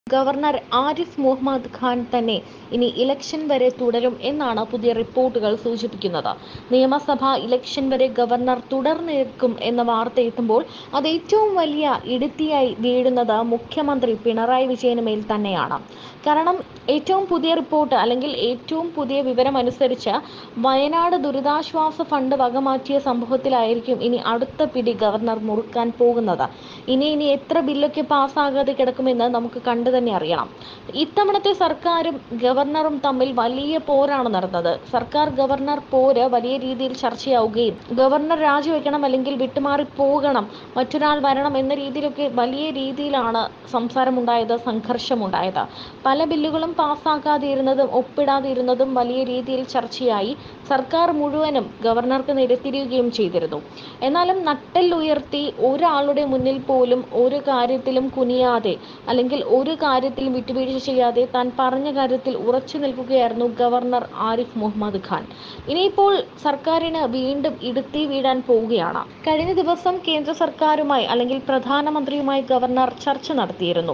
governor Arif Muhammad Khan തന്നെ ഇനി election വരെ തുടരും എന്നാണ് പുതിയ റിപ്പോർട്ടുകൾ സൂചിപ്പിക്കുന്നത് നിയമസഭാ ഇലക്ഷൻ വരെ ഗവർണർ തുടർന്നിരിക്കും എന്ന വാർത്ത എത്തുമ്പോൾ അത് ഏറ്റവും വലിയ ഇടുത്തിയായി വീഴുന്നത് മുഖ്യമന്ത്രി പിണറായി വിജയന് മേൽ തന്നെയാണ് കാരണം ഏറ്റവും പുതിയ റിപ്പോർട്ട് അല്ലെങ്കിൽ ഏറ്റവും പുതിയ വിവരം അനുസരിച്ച് വയനാട് ദുരിതാശ്വാസ ഫണ്ട് വകമാറ്റിയ സംഭവത്തിലായിരിക്കും ഇനി അടുത്ത പിടി ഗവർണർ മുറുക്കാൻ പോകുന്നത് ഇനി ഇനി എത്ര ബില്ലൊക്കെ പാസ്സാകാതെ കിടക്കുമെന്ന് നമുക്ക് കണ്ടു തന്നെ അറിയണം ഇത്തവണത്തെ സർക്കാരും ഗവർണറും തമ്മിൽ വലിയ പോരാണ് നടന്നത് സർക്കാർ ഗവർണർ പോര് വലിയ രീതിയിൽ ചർച്ചയാവുകയും ഗവർണർ രാജിവെക്കണം അല്ലെങ്കിൽ വിട്ടുമാറി പോകണം മറ്റൊരാൾ വരണം എന്ന രീതിയിലൊക്കെ വലിയ രീതിയിലാണ് സംസാരമുണ്ടായത് സംഘർഷമുണ്ടായത് പല ബില്ലുകളും പാസ്സാക്കാതിരുന്നതും ഒപ്പിടാതിരുന്നതും വലിയ രീതിയിൽ ചർച്ചയായി സർക്കാർ മുഴുവനും ഗവർണർക്ക് നേരെ തിരിയുകയും ചെയ്തിരുന്നു എന്നാലും നട്ടെല്ലുയർത്തി ഒരാളുടെ മുന്നിൽ പോലും ഒരു കാര്യത്തിലും കുനിയാതെ അല്ലെങ്കിൽ ഒരു കാര്യത്തിലും വിട്ടുവീഴ്ച ചെയ്യാതെ താൻ പറഞ്ഞ കാര്യത്തിൽ ഉറച്ചു നിൽക്കുകയായിരുന്നു ഗവർണർ ആരിഫ് മുഹമ്മദ് ഖാൻ ഇനിയിപ്പോൾ സർക്കാരിന് വീണ്ടും ഇടുത്തി വീഴാൻ പോവുകയാണ് കഴിഞ്ഞ ദിവസം കേന്ദ്ര സർക്കാരുമായി അല്ലെങ്കിൽ പ്രധാനമന്ത്രിയുമായി ഗവർണർ ചർച്ച നടത്തിയിരുന്നു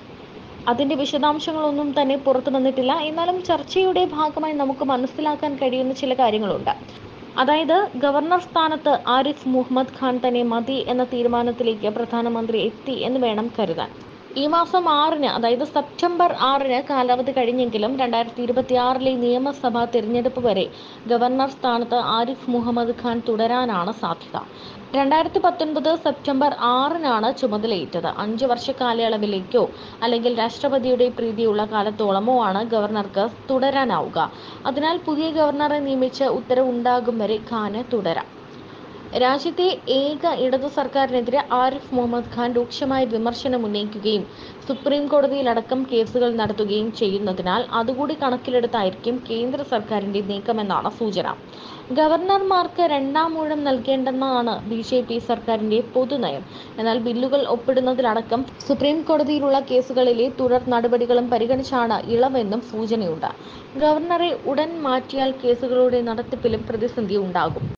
അതിന്റെ വിശദാംശങ്ങളൊന്നും തന്നെ പുറത്തു വന്നിട്ടില്ല എന്നാലും ചർച്ചയുടെ ഭാഗമായി നമുക്ക് മനസ്സിലാക്കാൻ കഴിയുന്ന ചില കാര്യങ്ങളുണ്ട് അതായത് ഗവർണർ സ്ഥാനത്ത് ആരിഫ് മുഹമ്മദ് ഖാൻ തന്നെ മതി എന്ന തീരുമാനത്തിലേക്ക് പ്രധാനമന്ത്രി എത്തി എന്ന് വേണം കരുതാൻ ഈ മാസം ആറിന് അതായത് സെപ്റ്റംബർ ആറിന് കാലാവധി കഴിഞ്ഞെങ്കിലും രണ്ടായിരത്തി ഇരുപത്തി ആറിലെ നിയമസഭാ തിരഞ്ഞെടുപ്പ് വരെ ഗവർണർ സ്ഥാനത്ത് ആരിഫ് മുഹമ്മദ് ഖാൻ തുടരാനാണ് സാധ്യത രണ്ടായിരത്തി പത്തൊൻപത് സെപ്റ്റംബർ ആറിനാണ് ചുമതലയേറ്റത് അഞ്ചു വർഷ കാലയളവിലേക്കോ അല്ലെങ്കിൽ രാഷ്ട്രപതിയുടെ പ്രീതിയുള്ള കാലത്തോളമോ ആണ് ഗവർണർക്ക് തുടരാനാവുക അതിനാൽ പുതിയ ഗവർണറെ നിയമിച്ച് ഉത്തരവുണ്ടാകും വരെ ഖാന് തുടരാം രാജ്യത്തെ ഏക ഇടതു സർക്കാരിനെതിരെ ആരിഫ് മുഹമ്മദ് ഖാൻ രൂക്ഷമായ വിമർശനം ഉന്നയിക്കുകയും സുപ്രീം കോടതിയിലടക്കം കേസുകൾ നടത്തുകയും ചെയ്യുന്നതിനാൽ അതുകൂടി കണക്കിലെടുത്തായിരിക്കും കേന്ദ്ര സർക്കാരിന്റെ നീക്കമെന്നാണ് സൂചന ഗവർണർമാർക്ക് രണ്ടാം ഊഴം നൽകേണ്ടെന്നാണ് ബി ജെ പി സർക്കാരിന്റെ പൊതുനയം എന്നാൽ ബില്ലുകൾ ഒപ്പിടുന്നതിലടക്കം സുപ്രീം കോടതിയിലുള്ള കേസുകളിലെ തുടർ നടപടികളും പരിഗണിച്ചാണ് ഇളവെന്നും സൂചനയുണ്ട് ഗവർണറെ ഉടൻ മാറ്റിയാൽ കേസുകളുടെ നടത്തിപ്പിലും പ്രതിസന്ധി ഉണ്ടാകും